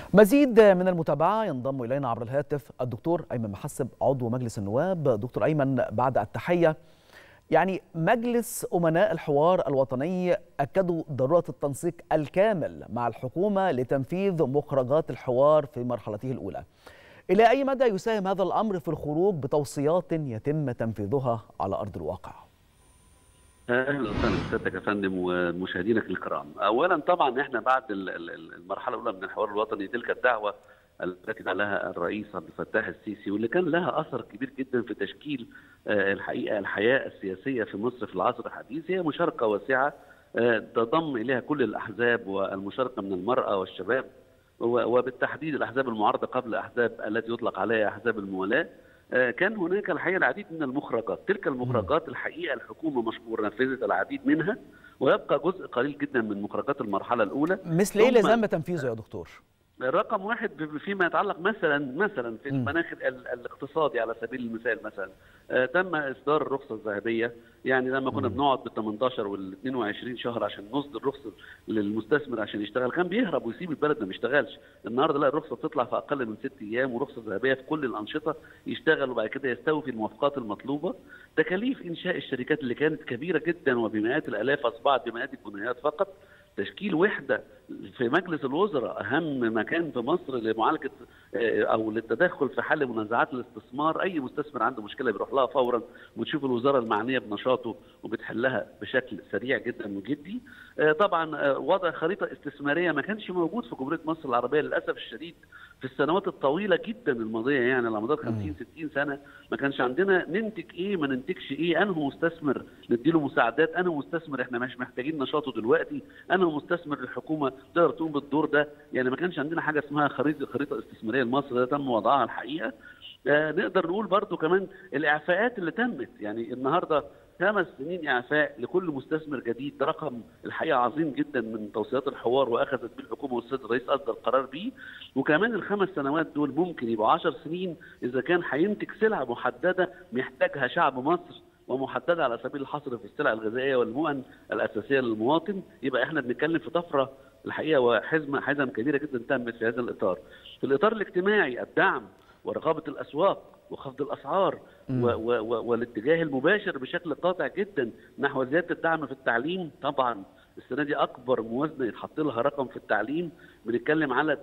مزيد من المتابعة ينضم إلينا عبر الهاتف الدكتور أيمن محسب عضو مجلس النواب دكتور أيمن بعد التحية يعني مجلس أمناء الحوار الوطني أكدوا ضرورة التنسيق الكامل مع الحكومة لتنفيذ مخرجات الحوار في مرحلته الأولى إلى أي مدى يساهم هذا الأمر في الخروج بتوصيات يتم تنفيذها على أرض الواقع؟ اهلا وسهلا بسيادتك يا فندم ومشاهدينك الكرام. اولا طبعا احنا بعد المرحله الاولى من الحوار الوطني تلك الدعوه التي دعاها الرئيس عبد الفتاح السيسي واللي كان لها اثر كبير جدا في تشكيل الحقيقه الحياه السياسيه في مصر في العصر الحديث هي مشاركه واسعه تضم اليها كل الاحزاب والمشاركه من المراه والشباب وبالتحديد الاحزاب المعارضه قبل الاحزاب التي يطلق عليها احزاب الموالاه كان هناك الحقيقه العديد من المخرجات، تلك المخرجات الحقيقه الحكومه مشكور نفذت العديد منها ويبقى جزء قليل جدا من مخرجات المرحله الاولى مثل ايه لزام تنفيذه يا دكتور؟ رقم واحد فيما يتعلق مثلا مثلا في المناخ الاقتصادي على سبيل المثال مثلا تم اصدار الرخصه الذهبيه يعني لما كنا بنقعد بال 18 وال 22 شهر عشان نصدر رخصه للمستثمر عشان يشتغل كان بيهرب ويسيب البلد ما بيشتغلش النهارده لا الرخصه بتطلع في اقل من ست ايام ورخصه ذهبيه في كل الانشطه يشتغل وبعد كده يستوفي الموافقات المطلوبه تكاليف انشاء الشركات اللي كانت كبيره جدا وبمئات الالاف اصبحت بمئات الجنيهات فقط تشكيل وحده في مجلس الوزراء اهم مكان في مصر لمعالجه او للتدخل في حل منازعات الاستثمار اي مستثمر عنده مشكله بيروح لها فورا وتشوف الوزاره المعنيه بنشاطه وبتحلها بشكل سريع جدا وجدي طبعا وضع خريطه استثماريه ما كانش موجود في جمهوريه مصر العربيه للاسف الشديد في السنوات الطويله جدا الماضيه يعني على مدار 50 60 سنه ما كانش عندنا ننتج ايه ما ننتجش ايه انه مستثمر نديله مساعدات انه مستثمر احنا مش محتاجين نشاطه دلوقتي انه مستثمر الحكومه تقدر تقوم بالدور ده يعني ما كانش عندنا حاجه اسمها خريطه خريطه استثماريه لمصر ده تم وضعها الحقيقه آه نقدر نقول برضو كمان الاعفاءات اللي تمت يعني النهارده خمس سنين اعفاء لكل مستثمر جديد ده رقم الحقيقه عظيم جدا من توصيات الحوار واخذت به الحكومه والسيد الرئيس اصدر قرار بيه وكمان الخمس سنوات دول ممكن يبقوا 10 سنين اذا كان هينتج سلعه محدده محتاجها شعب مصر ومحدده على سبيل الحصر في السلع الغذائيه والمؤن الاساسيه للمواطن يبقى احنا بنتكلم في طفره الحقيقه وحزمه حزم كبيره جدا تمت في هذا الاطار. في الاطار الاجتماعي الدعم ورقابه الاسواق وخفض الاسعار و و و والاتجاه المباشر بشكل قاطع جدا نحو زياده الدعم في التعليم طبعا السنه دي اكبر موازنه يتحط لها رقم في التعليم بنتكلم على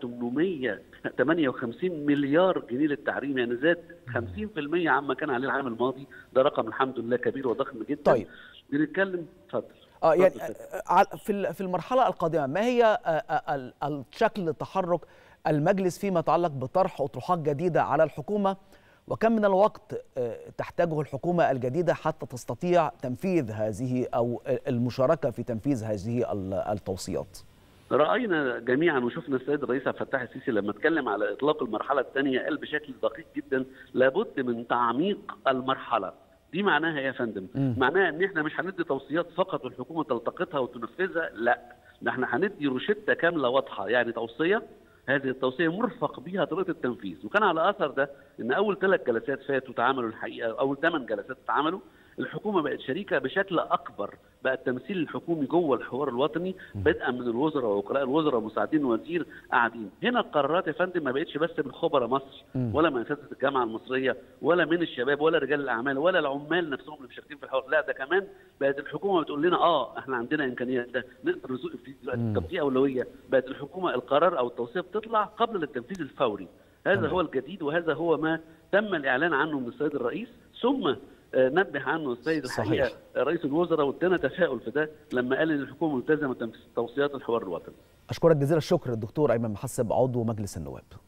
858 مليار جنيه للتعليم يعني زاد 50% عما كان عليه العام الماضي ده رقم الحمد لله كبير وضخم جدا طيب بنتكلم اتفضل اه يعني في في المرحله القادمه ما هي الشكل التحرك المجلس فيما يتعلق بطرح اطروحات جديده على الحكومه وكم من الوقت تحتاجه الحكومه الجديده حتى تستطيع تنفيذ هذه او المشاركه في تنفيذ هذه التوصيات؟ راينا جميعا وشفنا السيد الرئيس عبد الفتاح السيسي لما اتكلم على اطلاق المرحله الثانيه قال بشكل دقيق جدا لابد من تعميق المرحله دي معناها يا فندم م. معناها ان احنا مش هندي توصيات فقط والحكومه تلتقطها وتنفذها لا ده احنا هندي روشته كامله واضحه يعني توصيه هذه التوصيه مرفق بها طريقه التنفيذ وكان على اثر ده ان اول ثلاث جلسات فاتوا تعاملوا الحقيقه اول ثمان جلسات اتعملوا الحكومه بقت شريكه بشكل اكبر بقى التمثيل الحكومي جوه الحوار الوطني بدءا من الوزراء ووكلاء الوزراء ومساعدين الوزير قاعدين هنا القرارات يا فندم ما بقتش بس من خبراء مصر ولا من اساتذه الجامعه المصريه ولا من الشباب ولا رجال الاعمال ولا العمال نفسهم اللي مشاركين في الحوار لا ده كمان بقت الحكومه بتقول لنا اه احنا عندنا امكانيات ده نقدر نزوق في طب دي اولويه بقت الحكومه القرار او التوصيه بتطلع قبل التنفيذ الفوري هذا هو الجديد وهذا هو ما تم الاعلان عنه من السيد الرئيس ثم نبه عنه السيد الحقيقه رئيس الوزراء وادانا تفاؤل في ده لما قال ان الحكومه ملتزمه بتوصيات الحوار الوطني. اشكرك جزيل الشكر الدكتور ايمن محسب عضو مجلس النواب.